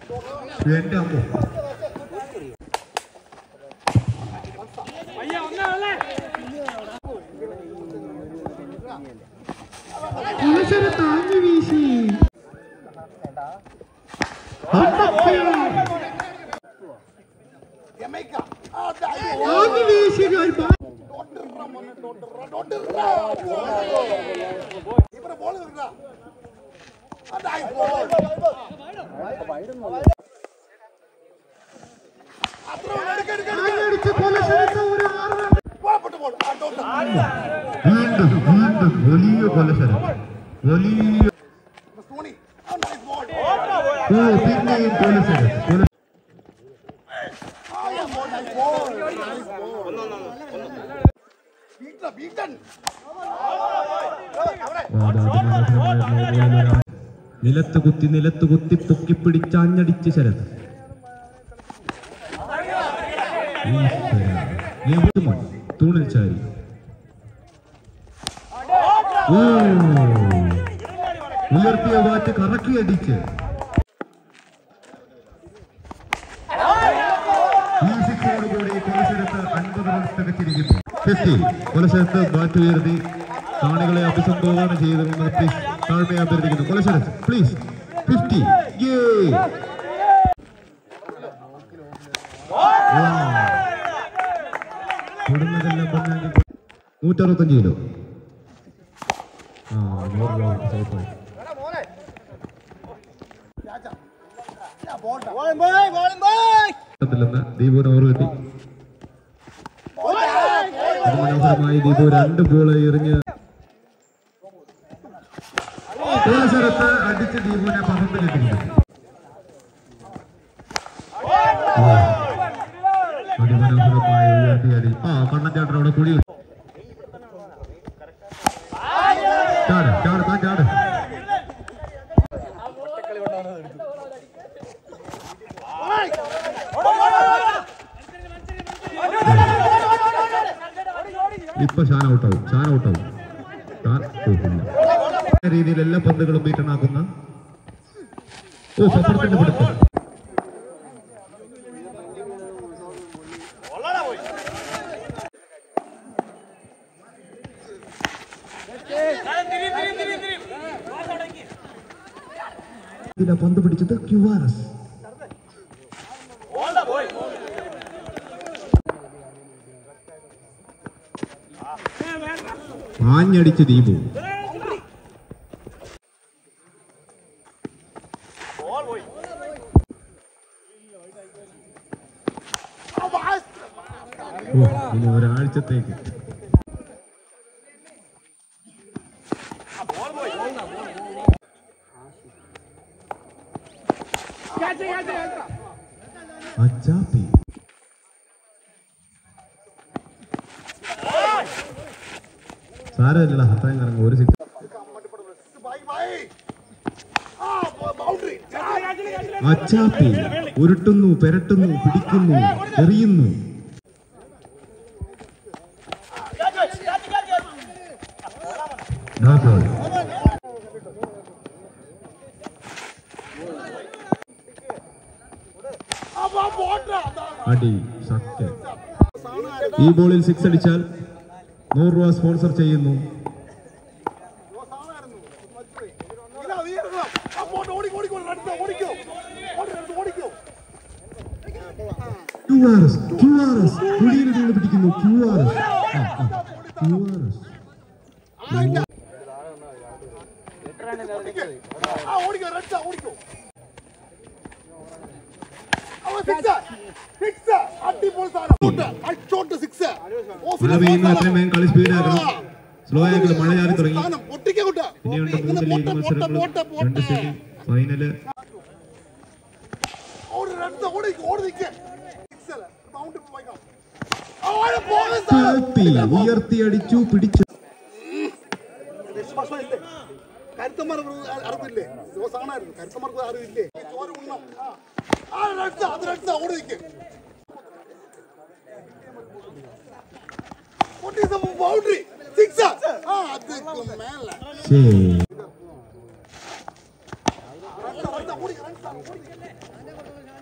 എന്റെ അമ്മ അവസരം താങ്ങി വീശി താങ്ങി വീശി ഞാൻ ബാ- ആഞ്ഞടിച്ച് കൊലശ്ശേരിച്ച ഒരു ആറ് run. വീണ്ടും വീണ്ടും വലിയ കൊലശരം വലിയ ഓ പിന്നെയും കൊലശരം കൊല നിലത്ത് കുത്തി നിലത്ത് കുത്തി പൊക്കി പിടിച്ചാഞ്ഞടിച്ച് ശരത് ഈശ്വര. നെഹുമോൻ തൂണിൽ ചാരി ഓ ഉയർത്തിയ വാറ്റ് കറക്കി അടിച്ച് ഈ സിക്സോടുകൂടി കൊലശരത്ത് അൻപത് റൺസ് തികച്ചിരിക്കുന്നു ഫിഫ്റ്റി കൊലശരത്ത് ബാറ്റ് ഉയർത്തി കാണികളെ അഭിസംബോധന ചെയ്തുകൊണ്ട് പ്ലീസ് താഴ്മയെ അഭ്യർത്ഥിക്കുന്നു കൊലശരത്ത് പ്ലീസ് ഫിഫ്റ്റി തൊടുന്നതെല്ലാം പൊന്നാങ്കി നൂറ്ററുപത്തഞ്ച് കിലോ ആ നൂറ് രൂപ സേഫായി ത്തില്ലെന്ന് ദീപുവിന് ഓർമ്മ മനോഹരമായി ദീപു രണ്ട് ബോൾ എറിഞ്ഞ് കോലശരത്ത് അടിച്ച് ദീപുവിനെ പറമ്പിലിട്ടിരിക്കുന്നു അതിമനോഹരമായ ഉയർത്തിയടി ആ കണ്ണൻചാട്ടൻ അവിടെ കുഴി ചാട് ചാട് താൻ ചാട് ഇപ്പൊ ഷാൻ ഔട്ടാവും ഷാൻ ഔട്ടാവും ഷാൻ പോകില്ല രീതിയിൽ എല്ലാ പന്തുകളും ബീറ്റണാക്കുന്ന ഓ പപ്പടത്തിന്റെ പിടുത്തം ഇതിലെ പന്ത് പിടിച്ചത് ക്യു ആർ എസ് ആഞ്ഞടിച്ച് ദീപു ഓ ഇനി ഒരാഴ്ചത്തേക്ക് അച്ചാപ്പി സാരമില്ലടാ അത്രയും കറങ്ങും ഒരു സിക്സ് അച്ചാപ്പി ഉരുട്ടുന്നു പെരട്ടുന്നു പിടിക്കുന്നു എറിയുന്നു No goal. അടി സത്യം ഈ ബോളിൽ സിക്സ് അടിച്ചാൽ നൂറ് രൂപ സ്പോൺസർ ചെയ്യുന്നു Q R S Q R S കുടിയിൽ നിന്ന് പിടിക്കുന്നു Q R S Q R S മഴ പെയ്യുന്നു എത്രയും വേഗം കളി സ്പീഡാക്കണം സ്ലോ ആക്കണം മഴ ചാറി തുടങ്ങി ഇനിയുണ്ട് മൂന്ന് ലീഗ് മത്സരങ്ങളും രണ്ട് സെമി ഫൈനല് തോപ്പി ഉയർത്തി അടിച്ചു പിടിച്ചു കരുത്തന്മാർക്ക് അറിവില്ലേ ദിവസമാണായിരുന്നു കരുത്തന്മാർക്ക് അറിവില്ലേ ചോര ഉണ്ണം ആ. ആ റെഡ്സാ അത് റെഡ്സാ ഓടി നിൽക്ക് ബൗണ്ടറി സിക്സ് ആ അത് മേലെ ശേ റെഡ്സാ, റെഡ്സാ, ഓടി റൺസാ ഓടി